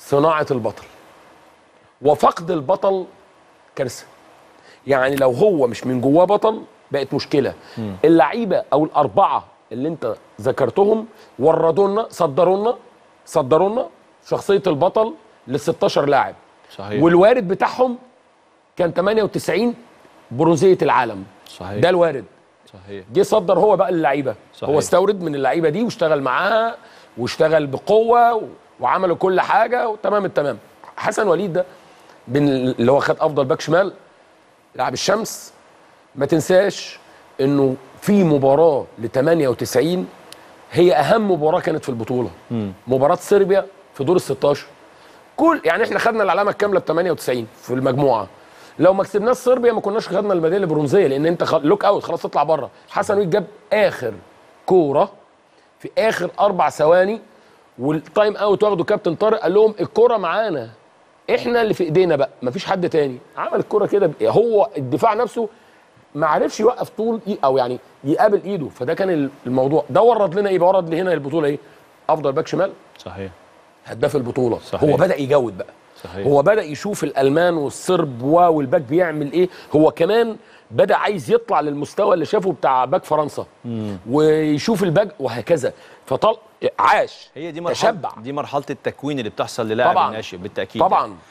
صناعه البطل وفقد البطل كارثه يعني لو هو مش من جواه بطل بقت مشكله اللعيبه او الاربعه اللي انت ذكرتهم وردوا لنا صدروا لنا صدروا لنا شخصيه البطل لل 16 لاعب صحيح. والوارد بتاعهم كان 98 برونزيه العالم صحيح. ده الوارد صحيح جه صدر هو بقى اللعيبه صحيح. هو استورد من اللعيبه دي واشتغل معاها واشتغل بقوه و- وعملوا كل حاجه وتمام التمام حسن وليد ده بين اللي هو خد افضل باك شمال لاعب الشمس ما تنساش انه في مباراه ل 98 هي اهم مباراه كانت في البطوله مباراه صربيا في دور ال 16 كل يعني احنا خدنا العلامه الكامله ب 98 في المجموعه لو ما كسبناش صربيا ما كناش خدنا الميداليه البرونزيه لان انت خ... لوك اوت خلاص تطلع بره حسن وليد جاب اخر كوره في اخر اربع ثواني والتايم اوت واخده كابتن طارق قال لهم الكوره معانا احنا اللي في ايدينا بقى مفيش حد تاني عمل الكوره كده ب- هو الدفاع نفسه ما عرفش يوقف طول إي- او يعني يقابل ايده فده كان الموضوع ده ورد لنا ايه بقى ورد لهنا البطوله ايه افضل باك شمال صحيح هداف البطوله صحيح. هو بدا يجود بقى صحيح. هو بدا يشوف الالمان والصرب و- والباك بيعمل ايه هو كمان بدا عايز يطلع للمستوى اللي شافه بتاع باك فرنسا ويشوف الباك وهكذا فطل عاش هي دي مرحله تشبع دي مرحله التكوين اللي بتحصل للاعب طبعاً. الناشئ بالتاكيد طبعا